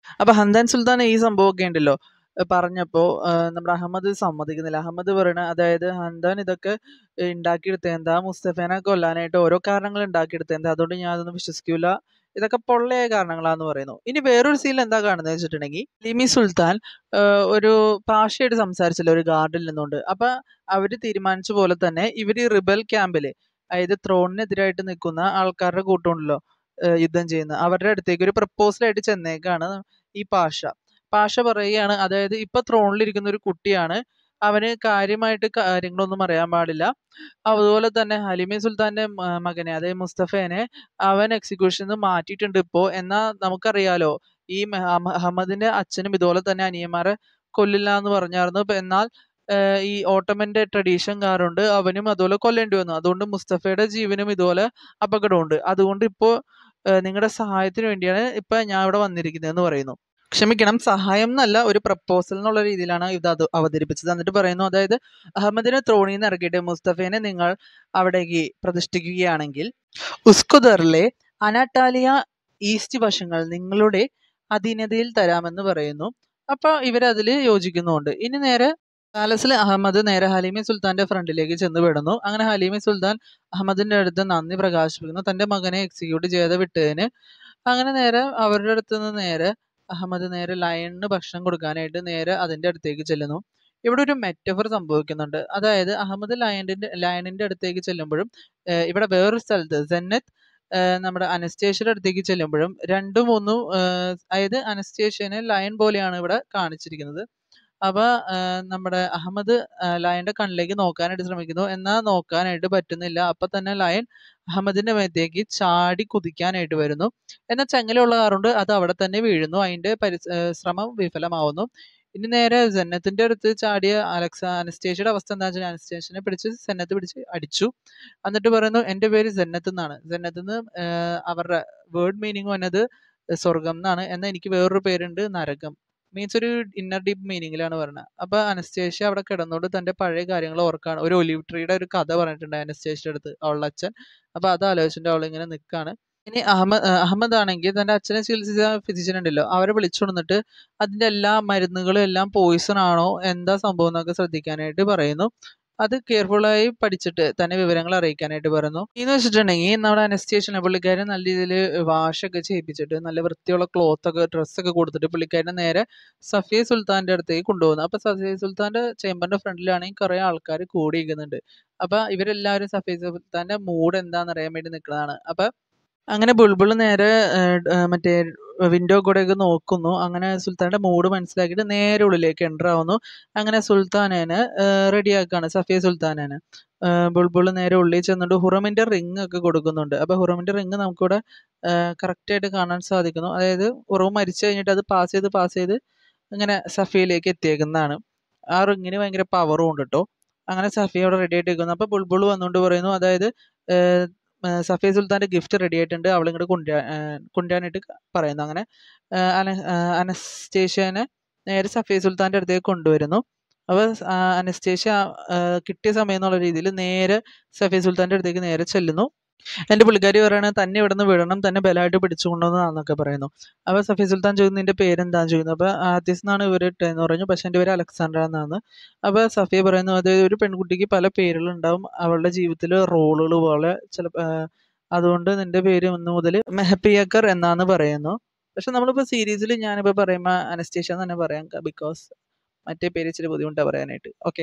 അപ്പൊ ഹന്താൻ സുൽത്താൻ ഈ സംഭവമൊക്കെ ഉണ്ടല്ലോ ഏഹ് പറഞ്ഞപ്പോ ഏഹ് നമ്മുടെ അഹമ്മദ് സമ്മതിക്കുന്നില്ല അഹമ്മദ് പറയണ അതായത് ഹന്താൻ ഇതൊക്കെ ഉണ്ടാക്കിയെടുത്ത എന്താ മുസ്തഫേനെ കൊല്ലാനായിട്ട് ഓരോ കാരണങ്ങൾ ഉണ്ടാക്കിയെടുത്ത എന്താ അതുകൊണ്ട് ഞാൻ അതൊന്നും വിശ്വസിക്കൂല ഇതൊക്കെ പൊള്ളയായ കാരണങ്ങളാന്ന് പറയുന്നു ഇനി വേറൊരു സീനിൽ എന്താ കാണുന്നത് വെച്ചിട്ടുണ്ടെങ്കിൽ ലിമി സുൽത്താൻ ഏഹ് ഒരു പാഷയായിട്ട് സംസാരിച്ചല്ലോ ഒരു ഗാർഡിൽ നിന്നുകൊണ്ട് അപ്പൊ അവര് തീരുമാനിച്ച പോലെ തന്നെ ഇവര് റിബൽ ക്യാമ്പില് അതായത് ത്രോണിനെതിരായിട്ട് നിൽക്കുന്ന ആൾക്കാരുടെ കൂട്ടമുണ്ടല്ലോ ഏഹ് യുദ്ധം ചെയ്യുന്ന അവരുടെ അടുത്തേക്ക് ഒരു പ്രപ്പോസൽ ആയിട്ട് ചെന്നേക്കാണ് ഈ പാഷ പാഷ പറയുകയാണ് അതായത് ഇപ്പൊ ത്രോണിലിരിക്കുന്ന ഒരു കുട്ടിയാണ് അവന് കാര്യമായിട്ട് കാര്യങ്ങളൊന്നും അറിയാൻ പാടില്ല അതുപോലെ തന്നെ ഹലിമി സുൽത്താന്റെ മ- മകനെ അതായത് മുസ്തഫേനെ അവൻ എക്സിക്യൂഷന് മാറ്റിയിട്ടുണ്ട് ഇപ്പോ എന്നാ നമുക്കറിയാലോ ഈ മഹ- അഹമ്മ- അഹമ്മദിന്റെ അച്ഛനും ഇതുപോലെ തന്നെ അനിയന്മാരെ കൊല്ലില്ല എന്ന് പറഞ്ഞായിരുന്നു ഇപ്പൊ എന്നാൽ ഏഹ് ഈ ഓട്ടോമന്റെ ട്രഡീഷൻ കാരുണ്ട് അവനും അതുപോലെ കൊല്ലേണ്ടി വന്നു അതുകൊണ്ട് മുസ്തഫയുടെ ജീവനും ഇതുപോലെ അപകടമുണ്ട് അതുകൊണ്ട് ഇപ്പോ നിങ്ങളുടെ സഹായത്തിന് വേണ്ടിയാണ് ഇപ്പൊ ഞാൻ ഇവിടെ വന്നിരിക്കുന്നത് എന്ന് പറയുന്നു ക്ഷമിക്കണം സഹായം എന്നല്ല ഒരു പ്രപ്പോസൽ എന്നുള്ള രീതിയിലാണ് ഇത് അത് അവതരിപ്പിച്ചത് എന്നിട്ട് പറയുന്നു അതായത് അഹമ്മദിനെ ത്രോണിൽ നിന്ന് ഇറക്കിയിട്ട് മുസ്തഫേനെ നിങ്ങൾ അവിടേക്ക് പ്രതിഷ്ഠിക്കുകയാണെങ്കിൽ ഉസ്കുദറിലെ അനാട്ടാലിയ ഈസ്റ്റ് വശങ്ങൾ നിങ്ങളുടെ അധീനതയിൽ തരാമെന്ന് പറയുന്നു അപ്പൊ ഇവരതിൽ യോജിക്കുന്നുണ്ട് ഇനി നേരെ പാലസിൽ അഹമ്മദ് നേരെ ഹലീമി സുൽത്താന്റെ ഫ്രണ്ടിലേക്ക് ചെന്ന് വിടുന്നു അങ്ങനെ ഹലീമി സുൽത്താൻ അഹമ്മദിന്റെ അടുത്ത് നന്ദി പ്രകാശിപ്പിക്കുന്നു തന്റെ മകനെ എക്സിക്യൂട്ട് ചെയ്ത് വിട്ടതിന് അങ്ങനെ നേരെ അവരുടെ അടുത്ത് നിന്ന് നേരെ അഹമ്മദ് നേരെ ലയണിന് ഭക്ഷണം കൊടുക്കാനായിട്ട് നേരെ അതിന്റെ അടുത്തേക്ക് ചെല്ലുന്നു ഇവിടെ ഒരു മെറ്റഫർ സംഭവിക്കുന്നുണ്ട് അതായത് അഹമ്മദ് ലയണിന്റെ ലയണിന്റെ അടുത്തേക്ക് ചെല്ലുമ്പോഴും ഏഹ് ഇവിടെ വേറൊരു സ്ഥലത്ത് ജന്നത്ത് ഏഹ് നമ്മുടെ അനസ്റ്റേഷ്യയുടെ അടുത്തേക്ക് ചെല്ലുമ്പോഴും രണ്ടും ഒന്നും ഏഹ് അതായത് അനസ്റ്റേഷ്യനെ ലയൺ പോലെയാണ് ഇവിടെ കാണിച്ചിരിക്കുന്നത് അപ്പൊ ഏഹ് നമ്മുടെ അഹമ്മദ് ഏഹ് ലയന്റെ കണ്ണിലേക്ക് നോക്കാനായിട്ട് ശ്രമിക്കുന്നു എന്നാൽ നോക്കാനായിട്ട് പറ്റുന്നില്ല അപ്പൊ തന്നെ ലയൺ അഹമ്മദിന്റെ മേത്തേക്ക് ചാടി കുതിക്കാനായിട്ട് വരുന്നു എന്നാൽ ചങ്ങലയുള്ള കാറുണ്ട് അത് അവിടെ തന്നെ വീഴുന്നു അതിന്റെ പരിസ് ഏഹ് ശ്രമം വിഫലമാവുന്നു ഇനി നേരെ ജന്നത്തിന്റെ അടുത്ത് ചാടിയ അലക്സ അനസ്റ്റേഷ്യയുടെ അവസ്ഥ എന്താ വെച്ചാൽ അനസ്റ്റേഷ്യനെ പിടിച്ച് ജന്നത്ത് പിടിച്ച് അടിച്ചു എന്നിട്ട് പറയുന്നു എന്റെ പേര് ജന്നത്ത് എന്നാണ് ജന്നത്ത് എന്ന് ഏഹ് അവരുടെ വേർഡ് മീനിങ് വന്നത് സ്വർഗം എന്നാണ് എന്നാൽ എനിക്ക് വേറൊരു പേരുണ്ട് നരകം മീൻസ് ഒരു ഇന്നർ ഡീപ്പ് മീനിങ്ങിലാണ് പറയുന്നത് അപ്പൊ അനസ്റ്റേഷ്യ അവിടെ കിടന്നുകൊണ്ട് തന്റെ പഴയ കാര്യങ്ങൾ ഓർക്കാണ് ഒരു ഒലിവ് ട്രീയുടെ ഒരു കഥ പറഞ്ഞിട്ടുണ്ട് അനസ്റ്റേഷ്യയുടെ അടുത്ത് അവളുടെ അച്ഛൻ അപ്പൊ അത് ആലോചിച്ചിട്ട് അവൾ ഇങ്ങനെ നിൽക്കാണ് ഇനി അഹമ്മദ് അഹമ്മദ് ആണെങ്കിൽ തന്റെ അച്ഛനെ ചികിത്സിച്ച ഫിസിഷ്യൻ ഉണ്ടല്ലോ അവരെ വിളിച്ചുകൊണ്ടിട്ട് അതിന്റെ എല്ലാ മരുന്നുകളും എല്ലാം പോയിസൺ ആണോ എന്താ സംഭവം എന്നൊക്കെ ശ്രദ്ധിക്കാനായിട്ട് പറയുന്നു അത് കെയർഫുള്ളായി പഠിച്ചിട്ട് തന്നെ വിവരങ്ങൾ അറിയിക്കാനായിട്ട് പറയുന്നു എന്ന് വെച്ചിട്ടുണ്ടെങ്കിൽ നമ്മുടെ അനസ്റ്റേഷനെ പുള്ളിക്കാരൻ നല്ല രീതിയിൽ വാഷൊക്കെ ചെയ്യിപ്പിച്ചിട്ട് നല്ല വൃത്തിയുള്ള ക്ലോത്ത് ഒക്കെ ഡ്രസ്സൊക്കെ കൊടുത്തിട്ട് പുള്ളിക്കാരനെ നേരെ സഫിയ സുൽത്താന്റെ അടുത്തേക്ക് കൊണ്ടുപോകുന്നു അപ്പൊ സഫിയ സുൽത്താന്റെ ചേംബറിന്റെ ഫ്രണ്ടിലാണെങ്കിൽ കുറെ ആൾക്കാർ കൂടിയിരിക്കുന്നുണ്ട് അപ്പൊ ഇവരെല്ലാവരും സഫിയ സുൽത്താന്റെ മൂഡ് എന്താണെന്ന് അറിയാൻ വേണ്ടി നിൽക്കുന്നതാണ് അപ്പൊ അങ്ങനെ ബുൾബുൾ നേരെ ഏഹ്, ഏഹ്, മറ്റേ വിൻഡോ കൂടെയൊക്കെ നോക്കുന്നു അങ്ങനെ സുൽത്താന്റെ മൂഡ് മനസ്സിലാക്കിയിട്ട് നേരെ ഉള്ളിലേക്ക് എൻ്റർ ആവുന്നു അങ്ങനെ സുൽത്താനേനെ റെഡിയാക്കാണ് സഫിയ സുൽത്താനേനെ ബുൾബുൾ നേരെ ഉള്ളിൽ ചെന്നിട്ട് ഹുറമിന്റെ റിങ് ഒക്കെ കൊടുക്കുന്നുണ്ട് അപ്പൊ ഹുറമിന്റെ റിങ് നമുക്കിവിടെ കറക്റ്റ് ആയിട്ട് കാണാൻ സാധിക്കുന്നു അതായത് ഉറവ് മരിച്ചു കഴിഞ്ഞിട്ട് അത് പാസ് ചെയ്ത് പാസ് ചെയ്ത് ഇങ്ങനെ സഫിയയിലേക്ക് എത്തിയേക്കുന്നതാണ് ആ റിങ്ങിന് ഭയങ്കര പവറും ഉണ്ട് കേട്ടോ അങ്ങനെ സഫിയ അവിടെ റെഡി ആയിട്ട് നിൽക്കുന്നു അപ്പൊ ബുൾബുൾ വന്നുകൊണ്ട് പറയുന്നു അതായത് ഏഹ്, ഏഹ് സഫിയ സുൽത്താന്റെ ഗിഫ്റ്റ് റെഡി ആയിട്ടുണ്ട് അവൾ ഇങ്ങോട്ട് കൊണ്ടുവരാ ഏഹ് കൊണ്ടുവരാനായിട്ട് പറയുന്നു അങ്ങനെ ഏഹ് അന- ഏഹ് അനസ്റ്റേഷ്യനെ നേരെ സഫിയ സുൽത്താന്റെ അടുത്തേക്ക് കൊണ്ടുവരുന്നു അപ്പൊ സ്- ആ അനസ്റ്റേഷ്യ ഏഹ് കിട്ടിയ സമയം എന്നുള്ള രീതിയിൽ നേരെ സഫിയ സുൽത്താന്റെ അടുത്തേക്ക് നേരെ ചെല്ലുന്നു എന്റെ പുള്ളിക്കാരി പറയണ തന്നെ ഇവിടുന്ന് വിടണം തന്നെ ബലമായിട്ട് പിടിച്ചു കൊണ്ടുവന്നതാന്നൊക്കെ പറയുന്നു അപ്പൊ സഫിയ സുൽത്താൻ ചോദിക്കുന്നു നിന്റെ പേരെന്താന്ന് ചോദിക്കുന്നു അപ്പൊ ആദ്യസ് എന്നാണ് ഇവർ ഇട്ടതെന്ന് പറഞ്ഞു പക്ഷെ എന്റെ പേര് അലക്സാണ്ടർ എന്നാണ് അപ്പൊ സഫിയ പറയുന്നു അതായത് ഒരു പെൺകുട്ടിക്ക് പല പേരുകളുണ്ടാവും അവളുടെ ജീവിതത്തിൽ റോളുകൾ പോലെ ചില അതുകൊണ്ട് നിന്റെ പേര് ഇന്ന് മുതൽ മെഹപ്പിയക്കർ എന്നാന്ന് പറയുന്നു പക്ഷെ നമ്മളിപ്പോ സീരീസിൽ ഞാനിപ്പോ പറയുമ്പോ അനസ്റ്റേഷ്യ എന്ന് തന്നെ പറയാം ബിക്കോസ് മറ്റേ പേര് ഇച്ചിരി ബുദ്ധിമുട്ടാണ് പറയാനായിട്ട് ഓക്കെ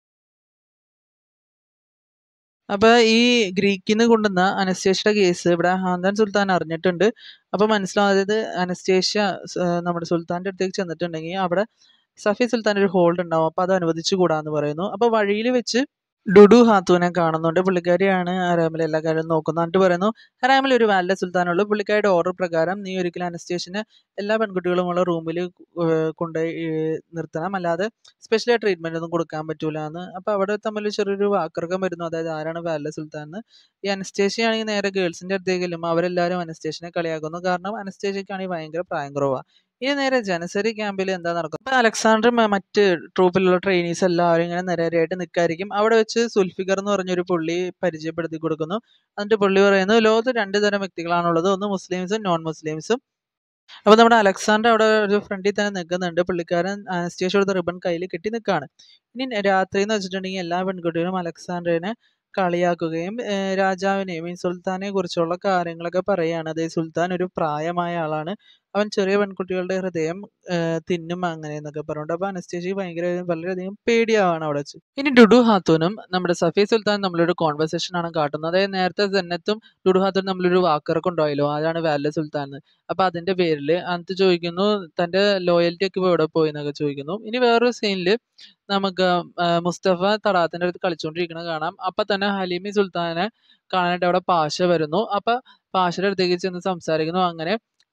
അപ്പൊ ഈ ഗ്രീക്കിന്ന് കൊണ്ടുവന്ന അനസ്റ്റേഷ്യയുടെ കേസ് ഇവിടെ ഹാന്താൻ സുൽത്താൻ അറിഞ്ഞിട്ടുണ്ട് അപ്പൊ മനസ്സിലാവും അതായത് അനസ്റ്റേഷ്യ സ്- ഏർ നമ്മുടെ സുൽത്താന്റെ അടുത്തേക്ക് ചെന്നിട്ടുണ്ടെങ്കിൽ അവിടെ സഫി സുൽത്താൻ ഒരു ഹോൾഡ് ഉണ്ടാവും അപ്പൊ അത് അനുവദിച്ചു കൂടാന്ന് പറയുന്നു അപ്പൊ വഴിയിൽ വെച്ച് ഡുഡു ഹാത്തൂനെ കാണുന്നുണ്ട് പുള്ളിക്കാരിയാണ് ഹറാമിൽ എല്ലാ കാര്യവും നോക്കുന്നത് എന്നിട്ട് പറയുന്നു ഹറാമിൽ ഒരു വാലിന്റെ സുൽത്താനുള്ളൂ പുള്ളിക്കാരുടെ ഓർഡർ പ്രകാരം നീ ഒരിക്കലും അനസ്റ്റേഷന് എല്ലാ പെൺകുട്ടികളുമുള്ള റൂമിൽ കൊണ്ടുപോയി ഏർ നിർത്തണം അല്ലാതെ സ്പെഷ്യൽ ട്രീറ്റ്മെന്റ് ഒന്നും കൊടുക്കാൻ പറ്റൂല എന്ന് അപ്പൊ അവിടെ തമ്മിൽ ചെറിയൊരു വാക്കർക്കം വരുന്നു അതായത് ആരാണ് വാലിന്റെ സുൽത്താൻ എന്ന് ഈ അനസ്റ്റേഷ്യ ആണെങ്കിൽ നേരെ ഗേൾസിന്റെ അടുത്തേക്ക് ചെല്ലുമ്പോൾ അവരെല്ലാവരും അനസ്റ്റേഷനെ കളിയാക്കുന്നു കാരണം അനസ്റ്റേഷ്യക്കാണെങ്കിൽ ഭയങ്കര പ്രായം കുറവാ ഇനി നേരെ ജനസരി ക്യാമ്പിൽ എന്താ നടക്കുന്നത് അപ്പൊ അലക്സാണ്ടർ മ- മറ്റ് ട്രൂപ്പിലുള്ള ട്രെയിനീസ് എല്ലാവരും ഇങ്ങനെ നിരയായിട്ട് നിൽക്കായിരിക്കും അവിടെ വെച്ച് സുൽഫിക്കർ എന്ന് പറഞ്ഞൊരു പുള്ളി പരിചയപ്പെടുത്തി കൊടുക്കുന്നു എന്നിട്ട് പുള്ളി പറയുന്നു ലോകത്ത് രണ്ട് തരം വ്യക്തികളാണുള്ളത് ഒന്ന് മുസ്ലിംസും നോൺ മുസ്ലിംസും അപ്പോൾ നമ്മുടെ അലക്സാണ്ടർ അവിടെ ഒരു ഫ്രണ്ടിൽ തന്നെ നിൽക്കുന്നുണ്ട് പുള്ളിക്കാരൻ അനസ്തേഷ്യ കൊടുത്ത റിബൺ കയ്യിൽ കെട്ടി നിൽക്കുകയാണ് ഇനി രാത്രി എന്ന് വെച്ചിട്ടുണ്ടെങ്കിൽ എല്ലാ പെൺകുട്ടികളും അലക്സാണ്ടറിനെ കളിയാക്കുകയും ഏഹ് രാജാവിനെ മീൻ സുൽത്താനെ കുറിച്ചുള്ള കാര്യങ്ങളൊക്കെ പറയുകയാണ് അതായത് സുൽത്താൻ ഒരു പ്രായമായ ആളാണ് അവൻ ചെറിയ പെൺകുട്ടികളുടെ ഹൃദയം ഏഹ് തിന്നും അങ്ങനെ എന്നൊക്കെ പറഞ്ഞുകൊണ്ട് അപ്പോൾ അനസ്തേഷ്യക്ക് ഭയങ്കര വളരെയധികം പേടിയാവാണ് അവിടെ വെച്ച് ഇനി ഡുഡു ഹാത്തൂനും നമ്മുടെ സഫി സുൽത്താൻ തമ്മിലൊരു കോൺവെർസേഷൻ ആണ് കാട്ടുന്നത് അതായത് നേരത്തെ ജന്നത്തും ഡുഡു ഹാത്തൂനും തമ്മിലൊരു വാക്കിറക്കം ഉണ്ടായല്ലോ അതാണ് വാല്യ സുൽത്താൻ എന്ന് അപ്പൊ അതിന്റെ പേരിൽ അനത്ത് ചോദിക്കുന്നു തന്റെ ലോയൽറ്റി ഒക്കെ ഇപ്പൊ എവിടെ പോയി എന്നൊക്കെ ചോദിക്കുന്നു ഇനി വേറൊരു സീനിൽ നമുക്ക് ആ, മുസ്തഫ തടാകത്തിന്റെ അടുത്ത് കളിച്ചുകൊണ്ടിരിക്കുന്നത് കാണാം അപ്പൊ തന്നെ ഹലീമി സുൽത്താനെ കാണാനായിട്ട് അവിടെ പാഷ വരുന്നു അപ്പൊ പാഷയുടെ അടുത്തേക്ക് ചെന്ന് സംസാരിക്കുന്നു അങ്ങനെ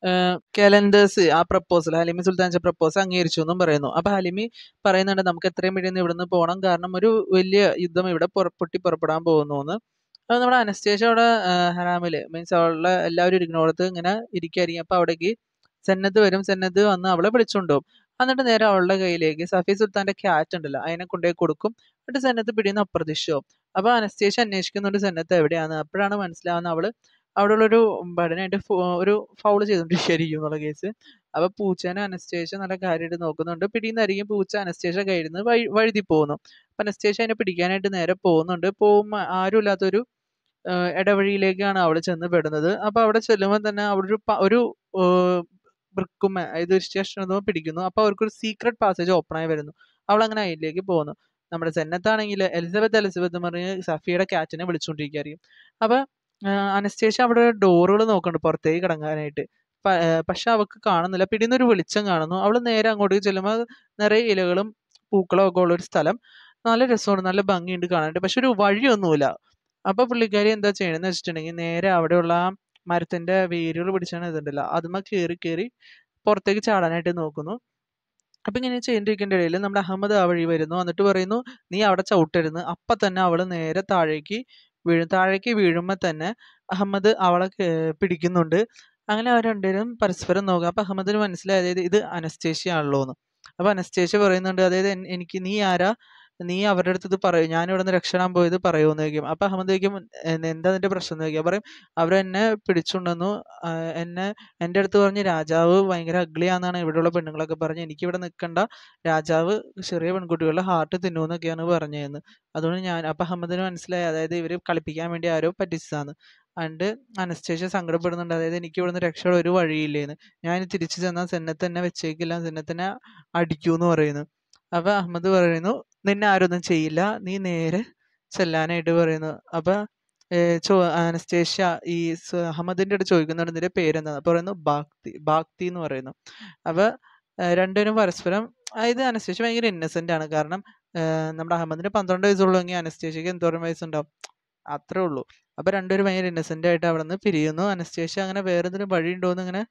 കലണ്ടേഴ്സ് ആ പ്രപ്പോസൽ ഹലിമി സുൽത്താൻ പ്രപ്പോസൽ അംഗീകരിച്ചു എന്നും പറയുന്നു അപ്പൊ ഹലിമി പറയുന്നുണ്ട് നമുക്ക് എത്രയും പെട്ടെന്ന് ഇവിടുന്ന് പോകണം കാരണം ഒരു വലിയ യുദ്ധം ഇവിടെ പുറ- പൊട്ടി പുറപ്പെടാൻ പോകുന്നു എന്ന് അത് നമ്മുടെ അനസ്തേഷ്യ അവിടെ ഹറാമില് മീൻസ് അവളുടെ എല്ലാവരും ഇരിക്കുന്നിടത്ത് ഇങ്ങനെ ഇരിക്കായിരിക്കും അപ്പൊ അവിടേക്ക് സന്നദ്ധ വരും സന്നദ്ധ വന്ന് അവളെ വിളിച്ചുകൊണ്ടുപോകും എന്നിട്ട് നേരെ അവളുടെ കയ്യിലേക്ക് സഫി സുൽത്താന്റെ ക്യാറ്റ് ഉണ്ടല്ലോ അതിനെ കൊണ്ടുപോയി കൊടുക്കും എന്നിട്ട് സന്നദ്ധ പിടിയുന്ന അപ്രത്യക്ഷവും അപ്പൊ അനസ്തേഷ്യ അന്വേഷിക്കുന്നുണ്ട് സന്നദ്ധ എവിടെയാണ് അപ്പോഴാണ് മനസ്സിലാവുന്നത് അവള് അവിടെ ഒരു ബടനായിട്ട് ഒരു ഫൗള് ചെയ്തോണ്ടിരിക്കുകയായിരിക്കും എന്നുള്ള കേസ് അപ്പൊ പൂച്ചേനെ അനസ്തേഷ്യ നല്ല കാര്യമായിട്ട് നോക്കുന്നുണ്ട് പിടിയുന്നതായിരിക്കും പൂച്ച അനസ്തേഷ്യ കയ്യിൽ നിന്ന് വഴി വഴുതി പോകുന്നു അപ്പൊ അനസ്തേഷ്യ അതിനെ പിടിക്കാനായിട്ട് നേരെ പോകുന്നുണ്ട് പോകുമ്പോൾ ആരും ഇല്ലാത്തൊരു ഏഹ് ഇടവഴിയിലേക്കാണ് അവൾ ചെന്ന് പെടുന്നത് അപ്പൊ അവിടെ ചെല്ലുമ്പോൾ തന്നെ അവിടെ ഒരു പ- ഒരു ബ്രിക്കും ഇത് സ്റ്റേഷൻ പിടിക്കുന്നു അപ്പൊ അവർക്കൊരു സീക്രട്ട് പാസേജ് ഓപ്പൺ ആയി വരുന്നു അവൾ അങ്ങനെ അതിലേക്ക് പോകുന്നു നമ്മുടെ സെന്നത്താണെങ്കിൽ എലിസബത്ത് എലിസബത്ത് എന്ന് പറഞ്ഞ് സഫിയുടെ ക്യാറ്റിനെ വിളിച്ചുകൊണ്ടിരിക്കുകയായിരിക്കും അപ്പൊ അനസ്റ്റേഷ്യ അവിടെ ഡോറുകൾ നോക്കുന്നുണ്ട് പുറത്തേക്ക് കിടങ്ങാനായിട്ട് പ- ഏർ പക്ഷെ അവൾക്ക് കാണുന്നില്ല പിടിയുന്ന ഒരു വെളിച്ചം കാണുന്നു അവൾ നേരെ അങ്ങോട്ട് ചെല്ലുമ്പോൾ നിറയെ ഇലകളും പൂക്കളും ഒക്കെ ഉള്ള ഒരു സ്ഥലം നല്ല രസമാണ് നല്ല ഭംഗിയുണ്ട് കാണാനായിട്ട് പക്ഷെ ഒരു വഴിയൊന്നുമില്ല അപ്പൊ പുള്ളിക്കാരി എന്താ ചെയ്യണമെന്ന് വെച്ചിട്ടുണ്ടെങ്കിൽ നേരെ അവിടെയുള്ള ആ മരത്തിന്റെ വേരുകൾ പിടിച്ചാണ് ഇതുണ്ടല്ലോ അതുമ്മ കയറി കയറി പുറത്തേക്ക് ചാടാനായിട്ട് നോക്കുന്നു അപ്പൊ ഇങ്ങനെ ചെയ്തിരിക്കേണ്ട ഇടയിൽ നമ്മുടെ അഹമ്മദ് ആ വഴി വരുന്നു എന്നിട്ട് പറയുന്നു നീ അവിടെ ചവിട്ടരുന്ന് അപ്പൊ തന്നെ അവള് നേരെ താഴേക്ക് വീഴും താഴേക്ക് വീഴുമ്പോ തന്നെ അഹമ്മദ് അവളെ കേ- പിടിക്കുന്നുണ്ട് അങ്ങനെ അവർ രണ്ടുപേരും പരസ്പരം നോക്കുക അപ്പൊ അഹമ്മദിന് മനസ്സിലായി അതായത് ഇത് അനസ്തേഷ്യ ആണല്ലോ എന്ന് അപ്പൊ അനസ്തേഷ്യ പറയുന്നുണ്ട് അതായത് എൻ- എനിക്ക് നീ ആരാ നീ അവരുടെ അടുത്ത് ഇത് പറയൂ ഞാൻ ഇവിടെ നിന്ന് രക്ഷപ്പെടാൻ പോയത് പറയുമെന്ന് ചോദിക്കും അപ്പൊ അഹമ്മദ് ചോദിക്കും "എ- എന്താ നിന്റെ പ്രശ്നം എന്ന് ചോദിക്കും പറയും അവരെന്നെ പിടിച്ചുകൊണ്ടുവന്നു ആ, എന്നെ എൻ്റെ അടുത്ത് പറഞ്ഞ് രാജാവ് ഭയങ്കര അഗ്ലിയാന്നാണ് ഇവിടെയുള്ള പെണ്ണുങ്ങളൊക്കെ പറഞ്ഞ് എനിക്ക് ഇവിടെ നിൽക്കണ്ട രാജാവ് ചെറിയ പെൺകുട്ടികളുടെ ഹാർട്ട് തിന്നുമെന്നൊക്കെയാണ് പറഞ്ഞതെന്ന് അതുകൊണ്ട് ഞാൻ അപ്പൊ അഹമ്മദിന് മനസ്സിലായി അതായത് ഇവര് കളിപ്പിക്കാൻ വേണ്ടി ആരോ പറ്റിച്ചതാണ് അണ്ട് അനസ്തേഷ്യ സങ്കടപ്പെടുന്നുണ്ട് അതായത് എനിക്ക് ഇവിടുന്ന് രക്ഷപ്പെടാൻ ഒരു വഴിയില്ലേന്ന് ഞാൻ ഇനി തിരിച്ചു ചെന്നാൽ സെന്നത്ത് എന്നെ വെച്ചേക്കില്ല സെന്നത്തിനെ അടിക്കൂന്ന് പറയുന്നു അപ്പൊ അഹമ്മദ് പറയുന്നു നിന്നെ ആരൊന്നും ചെയ്യില്ല നീ നേരെ ചെല്ലാനായിട്ട് പറയുന്നു അപ്പൊ ഏർ ചോ അനസ്തേഷ്യ ഈ സ- അഹമ്മദിന്റെ അടുത്ത് ചോദിക്കുന്നുണ്ട് നിന്റെ പേരെന്താ അപ്പൊ പറയുന്നു ബാക്തി ബാക്തി എന്ന് പറയുന്നു അപ്പൊ ഏർ രണ്ടുപേരും പരസ്പരം അതായത് അനസ്തേഷ്യ ഭയങ്കര ഇന്നസെന്റ് ആണ് കാരണം ഏർ നമ്മുടെ അഹമ്മദിന് പന്ത്രണ്ട് വയസ്സുള്ളെങ്കിൽ അനസ്തേഷ്യക്ക് എന്തോരം വയസ്സുണ്ടാവും അത്രേ ഉള്ളൂ അപ്പൊ രണ്ടുപേരും ഭയങ്കര ഇന്നസെന്റ് ആയിട്ട് അവിടെ നിന്ന് പിരിയുന്നു അനസ്തേഷ്യ അങ്ങനെ വേറെ എന്തെങ്കിലും വഴിയുണ്ടോ എന്ന് ഇങ്ങനെ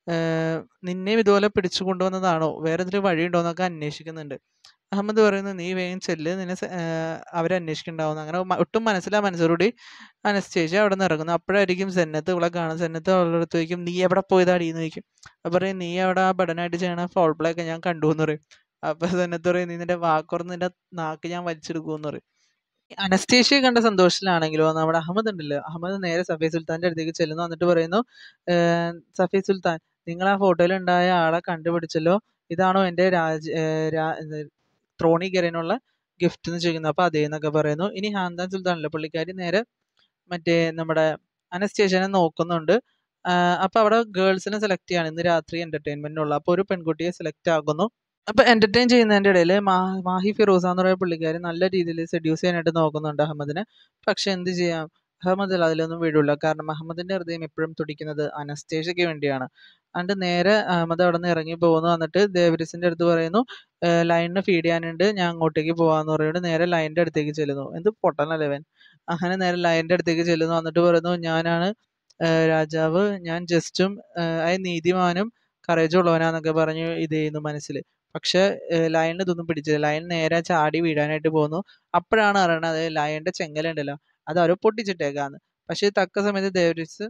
ഏർ നിന്നെയും ഇതുപോലെ പിടിച്ചു കൊണ്ടുവന്നതാണോ വേറെ എന്തെങ്കിലും വഴിയുണ്ടോ എന്നൊക്കെ അന്വേഷിക്കുന്നുണ്ട് അഹമ്മദ് പറയുന്നു നീ വേഗം ചെല്ല് നിന്നെ സ- ഏർ അവരെ അന്വേഷിക്കണ്ടാവുന്നു അങ്ങനെ മ- ഒട്ടും മനസ്സിലാ മനസ്സോടുകൂടി അനസ്തേഷ്യ അവിടെ നിന്ന് ഇറങ്ങുന്നു അപ്പോഴായിരിക്കും സെന്നത്ത് ഇവിടെ കാണും സെന്നത്ത് അവളുടെ അടുത്ത് ചോദിക്കും നീ എവിടെ പോയതാടി എന്ന് ചോദിക്കും അപ്പൊ പറയും നീ അവിടെ ആ ബടനായിട്ട് ചെയ്യണ ഫോൾ പ്ലേ ഒക്കെ ഞാൻ കണ്ടു എന്ന് പറയും അപ്പൊ സെന്നത്ത് പറയും നീ നിന്റെ വാക്കുറന്ന് നിന്റെ നാക്ക് ഞാൻ വലിച്ചെടുക്കുമെന്ന് പറയും അനസ്തേഷ്യ കണ്ട സന്തോഷത്തിലാണെങ്കിലോ നമ്മുടെ അഹമ്മദ് ഉണ്ടല്ലോ അഹമ്മദ് നേരെ സഫീ സുൽത്താന്റെ അടുത്തേക്ക് ചെല്ലുന്നു എന്നിട്ട് പറയുന്നു "ഏർ സഫീ സുൽത്താൻ നിങ്ങൾ ആ ഫോട്ടോയിൽ ഉണ്ടായ ആളെ കണ്ടുപിടിച്ചല്ലോ ഇതാണോ എന്റെ രാജ ഏർ രാ- ഇത് ത്രോണി കയറാനുള്ള ഗിഫ്റ്റ് എന്ന് ചോദിക്കുന്നത് അപ്പൊ അതേ എന്നൊക്കെ പറയുന്നു ഇനി ഹാന്താൻ സുൽത്താനല്ലോ പുള്ളിക്കാരി നേരെ മറ്റേ നമ്മുടെ അനസ്തേഷ്യനെ നോക്കുന്നുണ്ട് ആഹ് അപ്പൊ അവിടെ ഗേൾസിനെ സെലക്ട് ചെയ്യാണ് ഇന്ന് രാത്രി എന്റർടൈൻമെന്റിനുള്ള അപ്പൊ ഒരു പെൺകുട്ടിയെ സെലക്ട് ആകുന്നു അപ്പൊ എന്റർടൈൻ ചെയ്യുന്നതിന്റെ ഇടയിൽ മാഹി ഫിറോസ എന്ന് പറയുന്ന പുള്ളിക്കാരി നല്ല രീതിയിൽ സെഡ്യൂസ് ചെയ്യാനായിട്ട് നോക്കുന്നുണ്ട് അഹമ്മദിനെ പക്ഷെ എന്ത് ചെയ്യാം അഹമ്മദ് അതിലൊന്നും വീഴില്ല കാരണം അഹമ്മദിന്റെ ഹൃദയം എപ്പോഴും തുടിക്കുന്നത് അനസ്തേഷ്യക്ക് വേണ്ടിയാണ് എന്നിട്ട് നേരെ അഹമ്മദ് അവിടെ നിന്ന് ഇറങ്ങി പോകുന്നു എന്നിട്ട് ദേവരിസിന്റെ അടുത്ത് പറയുന്നു ലൈനിന് ഫീഡ് ചെയ്യാനുണ്ട് ഞാൻ അങ്ങോട്ടേക്ക് പോവാന്ന് പറയുന്നത് നേരെ ലൈനിന്റെ അടുത്തേക്ക് ചെല്ലുന്നു എന്ത് പൊട്ടനല്ലേ ഇവൻ അങ്ങനെ നേരെ ലൈനിന്റെ അടുത്തേക്ക് ചെല്ലുന്നു എന്നിട്ട് പറയുന്നു ഞാനാണ് ഏർ രാജാവ് ഞാൻ ജസ്റ്റും അതായത് നീതിമാനും കറേജും ഉള്ളവനാന്നൊക്കെ പറഞ്ഞ് ഇത് ചെയ്യുന്നു മനസ്സിൽ പക്ഷെ ലയണിന് ഇതൊന്നും പിടിച്ചില്ല ലയൺ നേരെ ചാടി വീഴാനായിട്ട് പോകുന്നു അപ്പോഴാണ് അറിയണത് ലയണിന്റെ ചെങ്ങല ഉണ്ടല്ലോ അത് അവര് പൊട്ടിച്ചിട്ടേക്കാന്ന് പക്ഷെ തക്ക സമയത്ത് ദേവരിസ്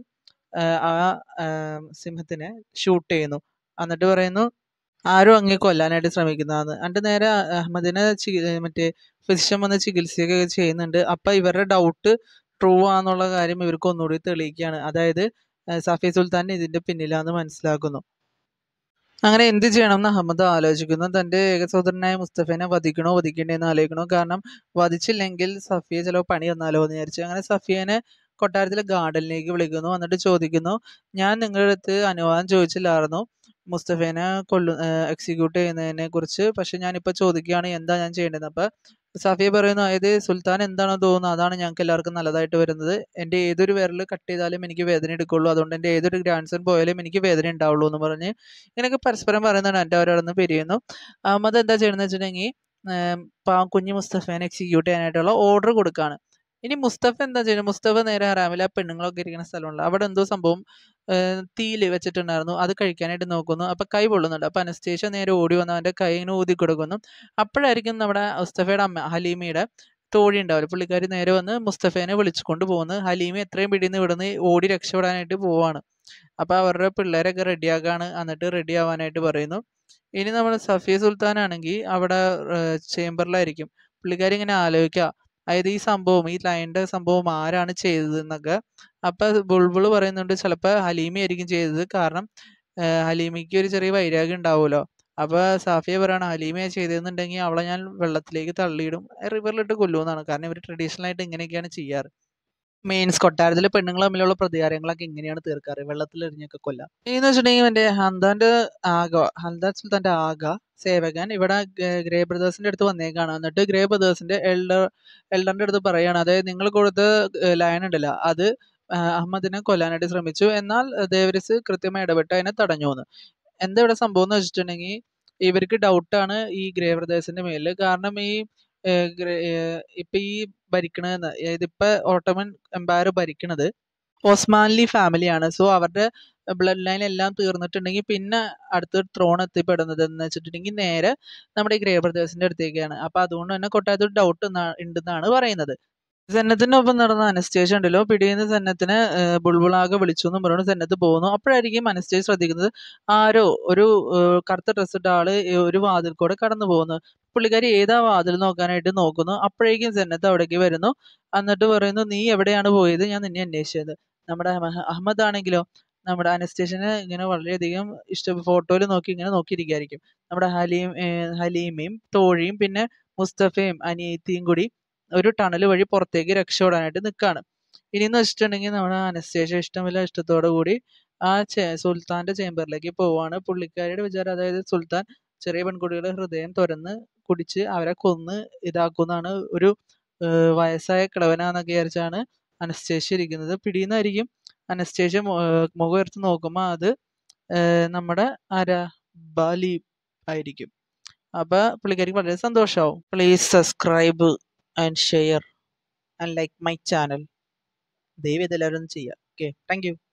ആ ആം, സിംഹത്തിനെ ഷൂട്ട് ചെയ്യുന്നു എന്നിട്ട് പറയുന്നു ആരും അങ്ങേ കൊല്ലാനായിട്ട് ശ്രമിക്കുന്നതാണ് എന്നിട്ട് നേരെ അഹമ്മദിനെ ചി- ഏർ മറ്റേ ഫിസിഷ്യൻ വന്ന് ചികിത്സയൊക്കെ ചെയ്യുന്നുണ്ട് അപ്പൊ ഇവരുടെ ഡൗട്ട് ട്രൂ ആന്നുള്ള കാര്യം ഇവർക്ക് ഒന്നുകൂടി തെളിയിക്കുകയാണ് അതായത് ഏർ സഫി സുൽത്താൻ ഇതിന്റെ പിന്നിലാന്ന് മനസ്സിലാക്കുന്നു അങ്ങനെ എന്ത് ചെയ്യണമെന്ന് അഹമ്മദ് ആലോചിക്കുന്നു തൻ്റെ ഏകസഹോദരനായ മുസ്തഫേനെ വധിക്കണോ വധിക്കണ്ടേ എന്ന് ആലോചിക്കണോ കാരണം വധിച്ചില്ലെങ്കിൽ സഫിയ ചിലപ്പോൾ പണി തന്നാലോ എന്ന് വിചാരിച്ചു അങ്ങനെ സഫിയനെ കൊട്ടാരത്തിലെ ഗാർഡനിലേക്ക് വിളിക്കുന്നു എന്നിട്ട് ചോദിക്കുന്നു ഞാൻ നിങ്ങളുടെ അടുത്ത് അനുവാദം ചോദിച്ചില്ലായിരുന്നു മുസ്തഫേനെ കൊല്ലു എക്സിക്യൂട്ട് ചെയ്യുന്നതിനെ കുറിച്ച് പക്ഷെ ഞാനിപ്പോൾ ചോദിക്കുകയാണ് എന്താ ഞാൻ ചെയ്യേണ്ടത് അപ്പോൾ സഫിയ പറയുന്നു അതായത് സുൽത്താൻ എന്താണോ തോന്നുന്നത് അതാണ് ഞങ്ങൾക്ക് എല്ലാവർക്കും നല്ലതായിട്ട് വരുന്നത് എൻ്റെ ഏതൊരു വിരൽ കട്ട് ചെയ്താലും എനിക്ക് വേദന എടുക്കുള്ളൂ അതുകൊണ്ട് എൻ്റെ ഏതൊരു ഗ്രാൻഡ് സൺ പോയാലും എനിക്ക് വേദന ഉണ്ടാവുള്ളൂ എന്ന് പറഞ്ഞ് ഇങ്ങനെയൊക്കെ പരസ്പരം പറയുന്നതാണ് എൻ്റെ അവരവിടെ നിന്ന് പിരിയുന്നു അഹമ്മദ് എന്താ ചെയ്യണമെന്ന് വെച്ചിട്ടുണ്ടെങ്കിൽ പാ കുഞ്ഞു മുസ്തഫേനെ എക്സിക്യൂട്ട് ചെയ്യാനായിട്ടുള്ള ഓർഡർ കൊടുക്കുകയാണ് ഇനി മുസ്തഫ എന്താ ചെയ്യുന്നത് മുസ്തഫ നേരെ ഹറാമിലെ ആ പെണ്ണുങ്ങളൊക്കെ ഇരിക്കുന്ന സ്ഥലമുണ്ട് അവിടെ എന്തോ സംഭവം തീയിൽ വെച്ചിട്ടുണ്ടായിരുന്നു അത് കഴിക്കാനായിട്ട് നോക്കുന്നു അപ്പം കൈ പൊള്ളുന്നുണ്ട് അപ്പം അനസ്തേഷ്യ നേരെ ഓടി വന്ന് അവൻ്റെ കൈ ഇങ്ങനെ ഊതി കൊടുക്കുന്നു അപ്പോഴായിരിക്കും നമ്മുടെ മുസ്തഫയുടെ അമ്മ ഹലീമയുടെ തോഴി ഉണ്ടാവില്ല പുള്ളിക്കാരി നേരെ വന്ന് മുസ്തഫേനെ വിളിച്ചുകൊണ്ട് പോകുന്നു ഹലീമ എത്രയും പിടിന്ന് ഇവിടുന്ന് ഓടി രക്ഷപ്പെടാനായിട്ട് പോവാണ് അപ്പോൾ അവരുടെ പിള്ളേരൊക്കെ റെഡിയാക്കാണ് എന്നിട്ട് റെഡി ആവാനായിട്ട് പറയുന്നു ഇനി നമ്മൾ സഫിയ സുൽത്താൻ ആണെങ്കിൽ അവിടെ ചേംബറിലായിരിക്കും പുള്ളിക്കാരി ഇങ്ങനെ ആലോചിക്കുക അതായത് ഈ സംഭവം ഈ ലൈൻ്റെ സംഭവം ആരാണ് ചെയ്തത് എന്നൊക്കെ അപ്പം ബുൾബുൾ പറയുന്നുണ്ട് ചിലപ്പോൾ ഹലീമയായിരിക്കും ചെയ്തത് കാരണം ഹലീമയ്ക്ക് ഒരു ചെറിയ വൈരാഗ്യം ഉണ്ടാവുമല്ലോ അപ്പോൾ സാഫിയ പറയണം ഹലീമയെ ചെയ്തതെന്നുണ്ടെങ്കിൽ അവളെ ഞാൻ വെള്ളത്തിലേക്ക് തള്ളിയിടും റിവറിലിട്ട് കൊല്ലുമെന്നാണ് കാരണം ഇവർ ട്രഡീഷണൽ ആയിട്ട് ഇങ്ങനെയൊക്കെയാണ് ചെയ്യാറ് മീൻസ് കൊട്ടാരത്തിലെ പെണ്ണുങ്ങൾ തമ്മിലുള്ള പ്രതികാരങ്ങളൊക്കെ ഇങ്ങനെയാണ് തീർക്കാറ് വെള്ളത്തിൽ എറിഞ്ഞൊക്കെ കൊല്ലാം എന്ന് വെച്ചിട്ടുണ്ടെങ്കിൽ എൻ്റെ ഹന്താന്റെ ആഗ ഹന്താൻ സുൽത്താന്റെ ആഗ സേവകൻ ഇവിടെ ഗ്രേ ബ്രദേഴ്സിന്റെ അടുത്ത് വന്നേക്കാണ് എന്നിട്ട് ഗ്രേ ബ്രദേഴ്സിന്റെ എൽഡർ എൽഡറിന്റെ അടുത്ത് പറയാണ് അതായത് നിങ്ങൾ കൊടുത്ത ലയൺ ഉണ്ടല്ലോ അത് അഹമ്മദിനെ കൊല്ലാനായിട്ട് ശ്രമിച്ചു എന്നാൽ ദേവരിസ് കൃത്യമായി ഇടപെട്ട് അതിനെ തടഞ്ഞു എന്ന് എന്താ ഇവിടെ സംഭവം എന്ന് വെച്ചിട്ടുണ്ടെങ്കിൽ ഇവർക്ക് ഡൗട്ടാണ് ഈ ഗ്രേ ബ്രദേഴ്സിന്റെ മേലിൽ കാരണം ഈ ഇപ്പൊ ഈ ഭരിക്കണതെന്ന് അതായത് ഇപ്പൊ ഓട്ടോമൻ എംപയർ ഭരിക്കണത് ഓസ്മാൻലി ഫാമിലിയാണ് സോ അവരുടെ ബ്ലഡ് ലൈൻ എല്ലാം തീർന്നിട്ടുണ്ടെങ്കിൽ പിന്നെ അടുത്ത ത്രോൺ എത്തിപ്പെടുന്നത് എന്ന് വെച്ചിട്ടുണ്ടെങ്കിൽ നേരെ നമ്മുടെ ഈ ഗ്രേ ബ്രദേഴ്സിന്റെ അടുത്തേക്കാണ് അപ്പൊ അതുകൊണ്ട് തന്നെ കൊട്ടാരത്തിൽ ഡൗട്ട് ഉണ്ടെന്നാണ് പറയുന്നത് സന്നത്തിനൊപ്പം നടന്ന അനസ്റ്റേജ് ഉണ്ടല്ലോ പിടിയുന്ന സന്നത്തിനെ ബുൾബുളാകെ വിളിച്ചു എന്നും പറഞ്ഞു സന്നത്ത് പോകുന്നു അപ്പോഴായിരിക്കും അനസ്റ്റേജ് ശ്രദ്ധിക്കുന്നത് ആരോ ഒരു കറുത്ത ഡ്രസ് ഇട്ട ആള് ഒരു വാതിൽ കൂടെ കടന്നു പോകുന്നു പുള്ളിക്കാരി ഏതാ വാതിൽ നോക്കാനായിട്ട് നോക്കുന്നു അപ്പോഴേക്കും സന്നത്ത് അവിടേക്ക് വരുന്നു എന്നിട്ട് പറയുന്നു നീ എവിടെയാണ് പോയത് ഞാൻ നിന്നെ അന്വേഷിച്ചത് നമ്മുടെ അഹമ്മദ് ആണെങ്കിലോ നമ്മുടെ അനസ്റ്റേഷനെ ഇങ്ങനെ വളരെയധികം ഇഷ്ട ഫോട്ടോയിൽ നോക്കി ഇങ്ങനെ നോക്കിയിരിക്കുകയായിരിക്കും നമ്മുടെ ഹലീം ഹലീമയും തോഴിയും പിന്നെ മുസ്തഫയും അനിയത്തിയും കൂടി ഒരു ടണൽ വഴി പുറത്തേക്ക് രക്ഷപ്പെടാനായിട്ട് നിൽക്കുകയാണ് ഇനിയെന്ന് വെച്ചിട്ടുണ്ടെങ്കിൽ നമ്മുടെ അനസ്തേഷ്യ ഇഷ്ടമില്ല ഇഷ്ടത്തോടു കൂടി ആ ചേ സുൽത്താന്റെ ചേംബറിലേക്ക് പോവാണ് പുള്ളിക്കാരിയുടെ വിചാരം അതായത് സുൽത്താൻ ചെറിയ പെൺകുട്ടികളുടെ ഹൃദയം തുറന്ന് കുടിച്ച് അവരെ കൊന്ന് ഇതാക്കുന്നതാണ് ഒരു വയസ്സായ കിളവനാന്നൊക്കെ വിചാരിച്ചാണ് അനസ്തേഷ്യ ഇരിക്കുന്നത് പിടിയുന്നതായിരിക്കും അനസ്തേഷ്യ മുഖം ഉയർത്തി നോക്കുമ്പോൾ അത് നമ്മുടെ ആരാ ബാലി ആയിരിക്കും അപ്പൊ പുള്ളിക്കാരിക്ക് വളരെ സന്തോഷമാവും please subscribe and share and like my channel ദയവ് ഇതെല്ലാവരും ചെയ്യുക ഓക്കെ താങ്ക് യു